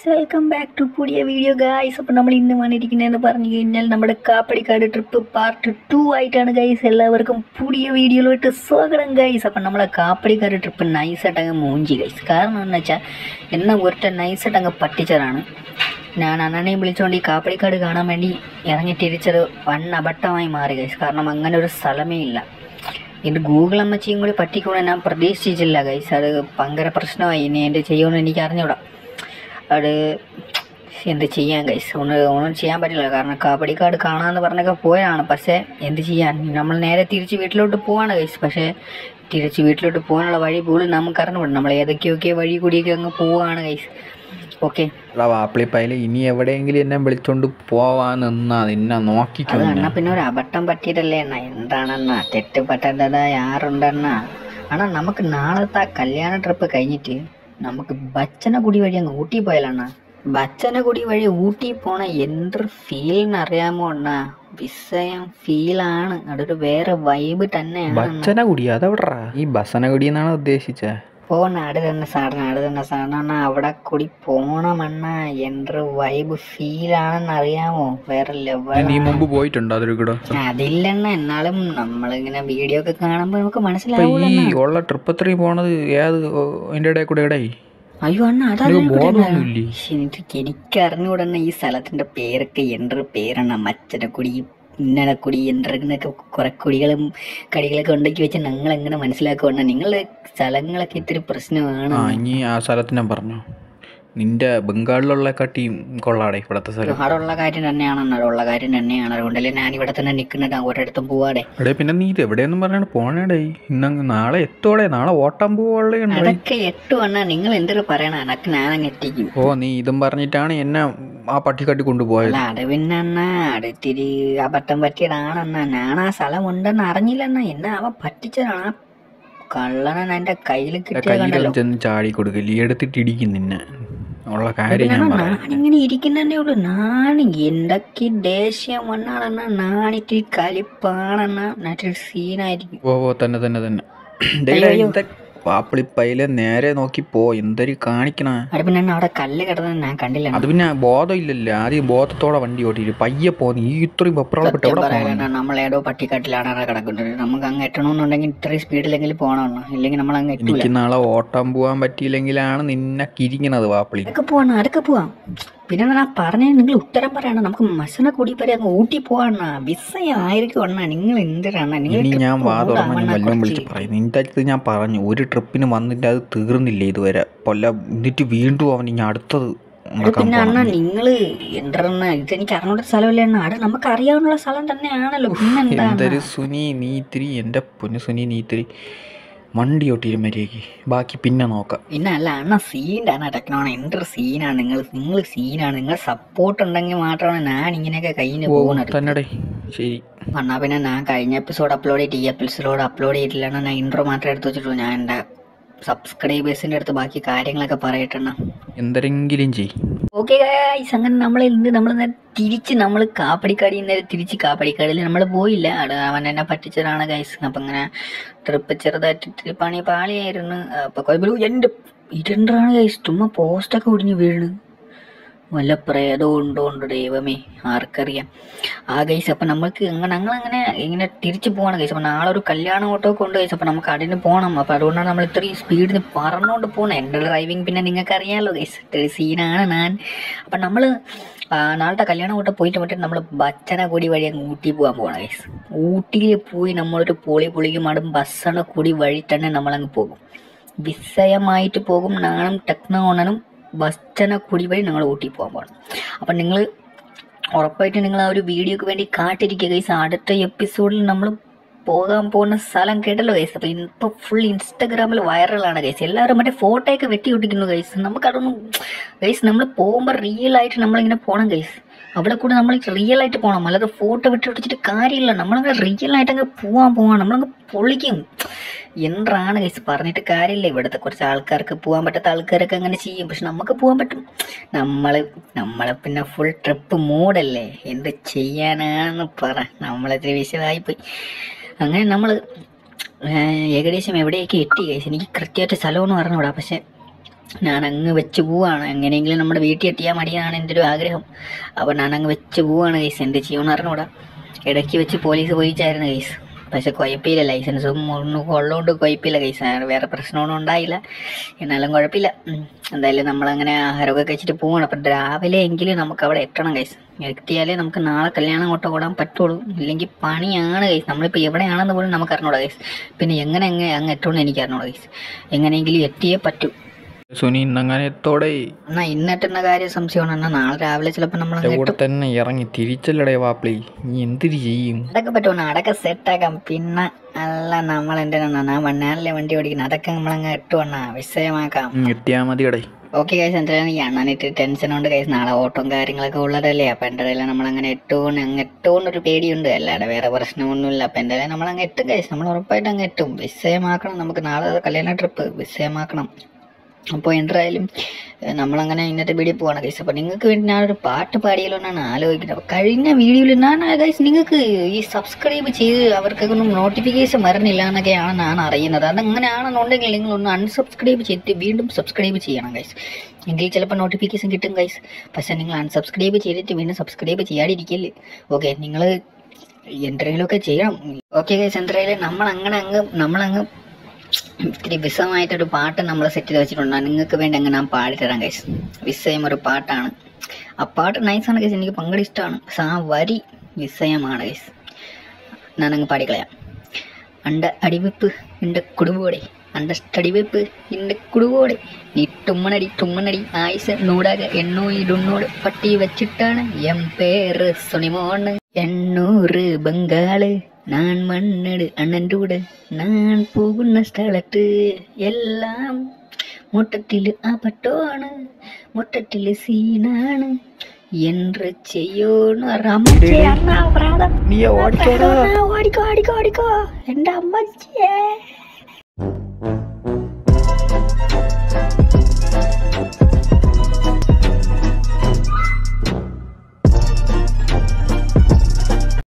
Guys welcome back to പുതിയ video guys അപ്പോൾ നമ്മൾ ഇന്ന് വന്നിരിക്കുന്നതെന്ന് പറഞ്ഞു കഴിഞ്ഞാൽ നമ്മുടെ കാപ്പടിക്കാട് ട്രിപ്പ് പാർട്ട് ടു ആയിട്ടാണ് ഗൈസ് എല്ലാവർക്കും പുതിയ വീഡിയോയിലോട്ട് സ്വാഗതം ഗൈസ് അപ്പം നമ്മളെ കാപ്പടിക്കാട് ട്രിപ്പ് നൈസായിട്ട് അങ്ങ് മൂഞ്ചി ഗൈസ് കാരണം എന്ന് വെച്ചാൽ എന്നെ ഒറ്റ നൈസായിട്ട് അങ്ങ് പറ്റിച്ചതാണ് ഞാൻ അണ്ണനെയും വിളിച്ചുകൊണ്ട് ഈ കാപ്പടിക്കാട് കാണാൻ വേണ്ടി ഇറങ്ങി തിരിച്ചത് വൺ അബദ്ധമായി മാറി ഗൈസ് കാരണം അങ്ങനെ ഒരു സ്ഥലമേ ഇല്ല ഇത് ഗൂഗിൾ അമ്മച്ചിയും കൂടി പറ്റിക്കൂടെ ഞാൻ പ്രതീക്ഷിച്ചില്ല ഗൈസ് അത് ഭയങ്കര പ്രശ്നമായി ഇനി എന്ത് ചെയ്യുമെന്ന് എനിക്ക് അറിഞ്ഞൂടാ അത് എന്ത് ചെയ്യാൻ ഗൈസ് ഒന്ന് ഒന്നും ചെയ്യാൻ പറ്റില്ല കാരണം കാപ്പടിക്കാട് കാണാമെന്ന് പറഞ്ഞൊക്കെ പോയതാണ് പക്ഷേ എന്ത് ചെയ്യാൻ നമ്മൾ നേരെ തിരിച്ച് വീട്ടിലോട്ട് പോവാണ് ഗൈസ് പക്ഷേ തിരിച്ച് വീട്ടിലോട്ട് പോകാനുള്ള വഴി പോലും നമുക്ക് അറിഞ്ഞുകൂടാ നമ്മൾ ഏതൊക്കെയൊക്കെ വഴി കൂടിയൊക്കെ അങ്ങ് പോവുകയാണ് ഗൈസ് ഓക്കെ എടാ വാപ്പിളിപ്പയല് ഇനി എവിടെയെങ്കിലും എന്നെ വിളിച്ചോണ്ട് പോവാൻ നിന്നാ നിന്നെ നോക്കിക്കോ അത് അണ്ണ പിന്നെ ഒരു അബദ്ധം പറ്റിയതല്ലേ അണ്ണ എന്താണെണ്ണ തെറ്റ് പറ്റാത്തത് ആറുണ്ടെണ്ണ അണ്ണാ നമുക്ക് നാളത്തെ ആ കല്യാണ ട്രിപ്പ് കഴിഞ്ഞിട്ട് നമുക്ക് ബച്ചനഗുടി വഴി അങ്ങ് ഊട്ടി പോയാലണ്ണ ബച്ചനഗുടി വഴി ഊട്ടി പോണ എന്തൊരു ഫീലിന് അറിയാമോ അണ്ണ വിസ്മയം ഫീലാണ് അതൊരു വേറെ വൈബ് തന്നെയാണ് അണ്ണാ. ബച്ചനകുടി അതെവിടാ ഈ ബസനകുടി എന്നാണ് ഉദ്ദേശിച്ചേ പോണ ആട് തന്നെ സാധനം ആട് തന്നെ സാധനം അണ്ണാ അവിടെ കൂടി പോണമണ്ണ എന്തൊരു വൈബ് ഫീലാണെന്ന് അറിയാമോ വേറെ ലെവൽ നീ മുമ്പ് പോയിട്ടുണ്ടോ അതൊരു കൂടെ അതില്ലെണ്ണ എന്നാലും നമ്മളിങ്ങനെ വീഡിയോ ഒക്കെ കാണുമ്പോ നമുക്ക് ഇപ്പൊ മനസ്സിലാവൂല ഈ ഉള്ള ട്രിപ്പ് എത്രയും പോണത് ഏത് അതിന്റെ ഇടയിൽ കൂടെ ഇടയി അയ്യോ അണ്ണ നിനക്ക് ബോധമൊന്നുമില്ലേ? എനിക്ക് എനിക്ക് അറിഞ്ഞുകൂടണ്ണ ഈ സ്ഥലത്തിന്റെ പേരൊക്കെ എന്തൊരു പേരാണ് മച്ചനക്കുടി ഇന്നടക്കുടി എന്തൊക്കെ കുറെ കുടികളും കടികളൊക്കെ ഉണ്ടാക്കി വെച്ച് ഞങ്ങൾ എങ്ങനെ മനസ്സിലാക്കുവാണ് നിങ്ങളുടെ സ്ഥലങ്ങളൊക്കെ ഇത്തിരി പ്രശ്നമാണ് ആ ഇനി ആ സ്ഥലത്ത് ഞാൻ പറഞ്ഞു നിന്റെ ബംഗാളിലുള്ള കാട്ടിയും കൊള്ളാടെ ഇവിടത്തെ സ്ഥലം ഒരുപാടുള്ള കാര്യം തന്നെയാണ് ഉള്ള കാര്യം തന്നെയാണ് അതുകൊണ്ടല്ലേ ഞാൻ ഇവിടെ തന്നെ നിൽക്കുന്നുണ്ട് ഒരിടത്തും പോവാടെ എടേ പിന്നെ നീ ഇത് എവിടെയെന്നും പറഞ്ഞാണ് പോണേടേ ഇന്നങ്ങ് നാളെ എത്തോടെ നാളെ ഓട്ടം പോവുള്ളേ അതൊക്കെ എട്ടു അണ്ണ നിങ്ങൾ എന്തൊരു പറയണ എനക്ക് ഞാനങ്ങ് എത്തിക്കും ഓ നീ ഇതും പറഞ്ഞിട്ടാണ് എന്നെ ആ പട്ടിക്കാട്ടി കൊണ്ടുപോയത് അല്ല അത് പിന്നെ അണ്ണ അടുത്തിരി അബദ്ധം പറ്റിയതാണെന്ന ഞാൻ ആ സ്ഥലം ഉണ്ടെന്ന് അറിഞ്ഞില്ലെന്ന എന്നെ അവൻ പറ്റിച്ചതാണ് ആ കള്ളനൻ എന്റെ കയ്യിൽ കിട്ടിയ കണ്ടല്ലോ കയ്യിലൊന്നും ചെന്ന് ചാടി കൊടുക്കില്ല ഈ എടുത്തിട്ട് ഇടിക്കും നിന്നെ ഉള്ള കാര്യം ഞാൻ പറയാം ഞാനിങ്ങനെ ഇരിക്കുന്നതന്നെ ഉള്ളു ഞാൻ എന്തൊക്കെ ദേഷ്യം വന്നാണെന്ന നാണിട്ട് കലിപ്പാണെന്ന എന്നിട്ട് സീനായിരിക്കും ഓ ഓ തന്നെ തന്നെ തന്നെ ഡേ, ഡേ, ഇന്ത പാപ്പിളിപ്പയിലെ നേരെ നോക്കി പോ എന്തൊരു കാണിക്കണ അവിടെ പിന്നെ അണ്ണ അവിടെ കല്ല് കിടന്നത് ഞാൻ കണ്ടില്ല അത് പിന്നെ ബോധം ഇല്ലല്ലോ ആദ്യം ബോധത്തോടെ വണ്ടി ഓട്ടിട്ട് പയ്യെ പോന്ന് ഈ ഇത്രയും വെപ്രാളപ്പെട്ട് എവിടെ പോകണം പറയാനാ നമ്മൾ ഏതോ പട്ടിക്കാട്ടിലാണ് അവിടെ കിടക്കുന്നത് നമുക്ക് അങ്ങ് എത്തണമെന്നുണ്ടെങ്കിൽ ഇത്രയും സ്പീഡിലെങ്കിലും പോകണം ഇല്ലെങ്കിൽ നമ്മൾ അങ്ങ് എത്തൂല എനിക്ക് നാളെ ഓട്ടം പോവാൻ പറ്റിയില്ലെങ്കിലാണ് നിന്നെ കിരിക്കണത് വാപ്പിളി അതൊക്കെ പോവാണ് അതൊക്കെ പോവാം പിന്നെ ഞാൻ പറഞ്ഞ നിങ്ങൾ ഉത്തരം പറയണം നമുക്ക് മസന കൂടി വരെ അങ്ങ് ഊട്ടി പോവാണ വിസയായിരിക്കും അണ്ണ നിങ്ങൾ എന്തിനാണ് നിങ്ങൾ ഇനി ഞാൻ trip വാ തുറന്ന് പോകാമണ്ണാ വല്ലതും കുറച്ച്. വിളിച്ച് പറയും നിന്റെ അടുത്ത് ഞാൻ പറഞ്ഞു ഒരു ട്രിപ്പിന് വന്നിട്ട് അത് തീർന്നില്ല ഇതുവരെ കൊല്ല എന്നിട്ട് വീണ്ടും അവൻ ഇനി അടുത്തത് അത് നടക്കാൻ പിന്നെ അണ്ണ പോകണം നിങ്ങള് എന്തെണ്ണ ഇത് എനിക്ക് അറിഞ്ഞൂടെ സ്ഥലമല്ലേ അണ്ണ അത് നമുക്ക് അറിയാവുന്ന സ്ഥലം തന്നെയാണല്ലോ പിന്നെന്താ എന്തൊരു സുനി നീ ഇത്തിരി എൻ്റെ പൊന്നു സുനി നീ ഇത്തിരി വണ്ടി ഓട്ടിയിരും മര്യാദയ്ക്ക് ബാക്കി പിന്നെ നോക്കാം പിന്നെ അല്ല അണ്ണ സീൻ്റെ ആണ് ടെക്നോണ എന്തൊരു സീനാണ് നിങ്ങൾ നിങ്ങൾ സീനാണ് നിങ്ങൾ സപ്പോർട്ട് ഉണ്ടെങ്കിൽ മാത്രമാണ് ഞാൻ ഇങ്ങനെയൊക്കെ കയ്യിൽ ഓ പോകുന്നത് തന്നെടേ ശരി എന്നാ പിന്നെ ഞാൻ കഴിഞ്ഞ എപ്പിസോഡ് അപ്ലോഡ് ചെയ്തിട്ട് ഈ എപ്പിസോഡ് അപ്ലോഡ് ചെയ്തിട്ടില്ല ഞാൻ ഇൻട്രോ മാത്രമേ എടുത്ത് വെച്ചിട്ടുള്ളൂ ഞാൻ എൻ്റെ സബ്സ്ക്രൈബേഴ്സിൻ്റെ അടുത്ത് ബാക്കി കാര്യങ്ങളൊക്കെ പറയട്ടെണ്ണ എന്തെങ്കിലും ചെയ് ഓക്കെ ഗൈസ് അങ്ങനെ നമ്മൾ ഇന്ന് നമ്മൾ നേരെ തിരിച്ച് നമ്മൾ കാപ്പടിക്കാടി നേരെ തിരിച്ച് കാപ്പടിക്കാടിൽ നമ്മൾ പോയില്ല അവിടെ അവൻ എന്നെ പറ്റിച്ചതാണ് ഗൈസ് അപ്പം ഇങ്ങനെ ട്രിപ്പ് ചെറുതായിട്ട് ഇത്തിരി പണി പാളിയായിരുന്നു അപ്പോൾ കുഴപ്പമില്ല എൻ്റെ ഇരുണ്ടാണ് ഗൈസ് ചുമ്മാ പോസ്റ്റൊക്കെ ഒടിഞ്ഞ് വീണ് വല്ല പ്രേതവും ഉണ്ടോ ഉണ്ട് ദൈവമേ ആർക്കറിയാം ആ ഗൈസ് അപ്പം നമുക്ക് അങ്ങനെ ഞങ്ങളങ്ങനെ ഇങ്ങനെ തിരിച്ച് പോകണം ഗൈസ് അപ്പം നാളെ ഒരു കല്യാണ ഓട്ടോ ഒക്കെ ഉണ്ട് ഗൈസ് അപ്പം നമുക്ക് അതിന് പോകണം അപ്പം അതുകൊണ്ടാണ് നമ്മൾ ഇത്രയും സ്പീഡിൽ പറഞ്ഞുകൊണ്ട് പോകണം എൻ്റെ ഡ്രൈവിംഗ് പിന്നെ നിങ്ങൾക്ക് അറിയാമല്ലോ ഗൈസ് ഇത്തിരി സീനാണ് ഞാൻ അപ്പം നമ്മൾ നാളത്തെ കല്യാണ ഓട്ടോ പോയിട്ട് മറ്റേ നമ്മൾ ബച്ചനകുടി വഴി അങ്ങ് ഊട്ടി പോകാൻ പോകണം ഗൈസ് ഊട്ടിയിൽ പോയി നമ്മളൊരു പൊളി പൊളിക്കും അവിടെ ബസ്സണക്കുടി വഴി തന്നെ നമ്മളങ്ങ് പോകും വിസ്മയമായിട്ട് പോകും നാണം ടെക്നോണനും ബസ്സനക്കുടി വഴി ഞങ്ങൾ ഊട്ടി പോകാൻ പോകണം അപ്പം നിങ്ങൾ ഉറപ്പായിട്ട് നിങ്ങൾ ആ ഒരു വീഡിയോക്ക് വേണ്ടി കാത്തിരിക്കുക ഗൈസ് അടുത്ത എപ്പിസോഡിൽ നമ്മൾ പോകാൻ പോകുന്ന സ്ഥലം കേട്ടല്ലോ ഗൈസ് അപ്പോൾ ഇപ്പോൾ ഫുൾ ഇൻസ്റ്റാഗ്രാമിൽ വൈറലാണ് ഗൈസ് എല്ലാവരും മറ്റേ ഫോട്ടോ ഒക്കെ വെട്ടി ഒട്ടിക്കുന്നു ഗൈസ് നമുക്കതൊന്നും ഗൈസ് നമ്മൾ പോകുമ്പോൾ റിയൽ ആയിട്ട് നമ്മളിങ്ങനെ പോകണം ഗൈസ് അവിടെ കൂടെ നമ്മൾ റിയൽ ആയിട്ട് പോകണം അല്ലാതെ ഫോട്ടോ വെട്ടി ഒട്ടിച്ചിട്ട് കാര്യമില്ല നമ്മളങ്ങ് റിയൽ ആയിട്ട് അങ്ങ് പോകാൻ പോകണം നമ്മളങ്ങ് പൊളിക്കും എന്താണ് ഗൈസ് പറഞ്ഞിട്ട് കാര്യമില്ല ഇവിടുത്തെ കുറച്ച് ആൾക്കാർക്ക് പോകാൻ പറ്റാത്ത ആൾക്കാരൊക്കെ അങ്ങനെ ചെയ്യും പക്ഷെ നമുക്ക് പോകാൻ പറ്റും നമ്മൾ നമ്മളെ പിന്നെ ഫുൾ ട്രിപ്പ് മൂഡല്ലേ എന്ത് ചെയ്യാനാണെന്ന് പറ നമ്മളിത്തിരി വിശദമായിപ്പോയി അങ്ങനെ നമ്മൾ ഏകദേശം എവിടെയൊക്കെ എത്തി ഗൈസ് എനിക്ക് കൃത്യമായിട്ട് സ്ഥലമൊന്നും അറിഞ്ഞൂടാ പക്ഷെ ഞാൻ അങ്ങ് വെച്ച് പോവാണ് എങ്ങനെയെങ്കിലും നമ്മുടെ വീട്ടിൽ എത്തിയാൽ മതിയാണ് എൻ്റെ ഒരു ആഗ്രഹം അപ്പോൾ ഞാൻ അങ്ങ് വെച്ച് പോവാണ് കേസ് എൻ്റെ ജീവൻ അറിഞ്ഞൂടാ ഇടയ്ക്ക് വെച്ച് പോലീസ് പോയിച്ചായിരുന്നു കേസ് പക്ഷെ കുഴപ്പമില്ല ലൈസൻസും ഒന്നും ഉള്ളതുകൊണ്ട് കുഴപ്പമില്ല കേസ് വേറെ പ്രശ്നമൊന്നും ഉണ്ടായില്ല എന്നാലും കുഴപ്പമില്ല ഉം. എന്തായാലും നമ്മളങ്ങനെ ആഹാരമൊക്കെ കഴിച്ചിട്ട് പോവാണ് അപ്പം രാവിലെ എങ്കിലും നമുക്ക് അവിടെ എത്തണം കൈസ് എത്തിയാലേ നമുക്ക് നാളെ കല്യാണം അങ്ങോട്ട് ഓടാൻ പറ്റുള്ളൂ ഇല്ലെങ്കിൽ പണിയാണ് കൈസ് നമ്മളിപ്പോൾ എവിടെയാണെന്ന് പോലും നമുക്ക് അറിഞ്ഞൂടാ കൈസ് പിന്നെ എങ്ങനെ അങ്ങ് അങ്ങ് എത്തുമെന്ന് എനിക്ക് അറിഞ്ഞൂടാ കൈസ് എങ്ങനെയെങ്കിലും എത്തിയേ പറ്റൂ സുനി ഇന്നങ്ങനെ എത്തോടെ എന്നാൽ ഇന്നെത്തുന്ന കാര്യം സംശയമാണ് എന്നാൽ നാളെ രാവിലെ ചിലപ്പോൾ നമ്മൾ എൻ്റെ കൂടെ തന്നെ ഇറങ്ങി തിരിച്ചല്ലടേ വാപ്പിളി നീ എന്തിരി ചെയ്യും അതൊക്കെ പറ്റുമോ അതൊക്കെ സെറ്റാക്കാം പിന്നെ അല്ല നമ്മൾ എന്തിനാ വണ്ണാറിലെ വണ്ടി ഓടിക്കുന്നത് അതൊക്കെ നമ്മളങ്ങ് എട്ടുവണ്ണ വിഷയമാക്കാം ഉം, എത്തിയാ മതിയടേ ഓക്കെ കൈസ് എന്തായാലും ഈ അണ്ണനിട്ട് ടെൻഷൻ ഉണ്ട് കൈസ് നാളെ ഓട്ടവും കാര്യങ്ങളൊക്കെ ഉള്ളതല്ലേ അപ്പം എൻ്റെ ഇടയിൽ നമ്മളങ്ങനെ എട്ടുകൊണ്ട് അങ്ങ് എട്ടുകൊണ്ടൊരു പേടിയുണ്ട് അല്ലാതെ വേറെ പ്രശ്നമൊന്നുമില്ല അപ്പം എന്തായാലും നമ്മളങ്ങ് എട്ടും കൈസ് നമ്മൾ ഉറപ്പായിട്ട് അങ്ങ് എട്ടും വിഷയമാക്കണം നമുക്ക് നാളെ കല്യാണ ട്രിപ്പ് വിഷയമാക്കണം അപ്പോൾ എന്തായാലും ഏഹ്, നമ്മളങ്ങനെ ഇന്നത്തെ വീഡിയോ പോവാണ് ഗൈസ് അപ്പോൾ നിങ്ങൾക്ക് വേണ്ടി ഞാനൊരു പാട്ട് പാടിയല്ലോ എന്നാണ് ആലോചിക്കുന്നത് അപ്പോൾ കഴിഞ്ഞ വീഡിയോയിൽ ഞാൻ ഗൈസ് നിങ്ങൾക്ക് ഈ സബ്സ്ക്രൈബ് ചെയ്ത് അവർക്കൊക്കെ ഒന്നും നോട്ടിഫിക്കേഷൻ വരുന്നില്ല എന്നൊക്കെയാണ് ഞാൻ അറിയുന്നത് അതങ്ങനെയാണെന്നുണ്ടെങ്കിൽ നിങ്ങൾ ഒന്ന് അൺസബ്സ്ക്രൈബ് ചെയ്തിട്ട് വീണ്ടും സബ്സ്ക്രൈബ് ചെയ്യണം ഗൈസ് എങ്കിൽ ചിലപ്പോൾ നോട്ടിഫിക്കേഷൻ കിട്ടും ഗൈസ് പക്ഷേ നിങ്ങൾ അൺസബ്സ്ക്രൈബ് ചെയ്തിട്ട് വീണ്ടും സബ്സ്ക്രൈബ് ചെയ്യാതിരിക്കല്ലേ ഓക്കെ നിങ്ങൾ എന്തെങ്കിലുമൊക്കെ ചെയ്യണം ഓക്കെ ഗൈസ് എന്തായാലും നമ്മൾ അങ്ങനെ അങ്ങ് നമ്മളങ്ങ് ഇത്തിരി വിസമായിട്ടൊരു പാട്ട് നമ്മൾ സെറ്റ് ചെയ്ത് വെച്ചിട്ടുണ്ട് നിങ്ങൾക്ക് വേണ്ടി അങ്ങ് ഞാൻ പാടിത്തരാം ഗൈസ് വിസയം ഒരു പാട്ടാണ് ആ പാട്ട് നൈസാണ് ഗൈസ് എനിക്ക് പങ്കെടു ഇഷ്ടമാണ് പക്ഷെ ആ വരി വിസയമാണ് ഗൈസ് ഞാനങ്ങ് പാടിക്കളയാം അണ്ട അടിവെപ്പ് എൻ്റെ കുടുംബോടെ അണ്ട സ്റ്റടിവെപ്പ് എൻ്റെ കുടുംബോടെ നീ തുമ്മനടി തുമ്മനടി ആയുസ് നൂടാക എണ്ണൂയിടുന്നോട് പട്ടി വെച്ചിട്ടാണ് എം പേര് സുനിമോണ് എണ്ണൂറ് ബംഗാള് ഞാൻ മണ്ണെട് അണ്ണൻ്റെ കൂടെ ഞാൻ പോകുന്ന സ്ഥലത്ത് എല്ലാം മുട്ടത്തിൽ അപട്ടമാണ് മുട്ടത്തിൽ സീനാണ് എന്ന് ചെയ്യോന്ന് അമ്മച്ചേ അണ്ണാ പ്രാതം നീ ഓടിക്കോടാ ഓടിക്കോ ഓടിക്കോ ഓടിക്കോ എന്റെ അമ്മച്ചേ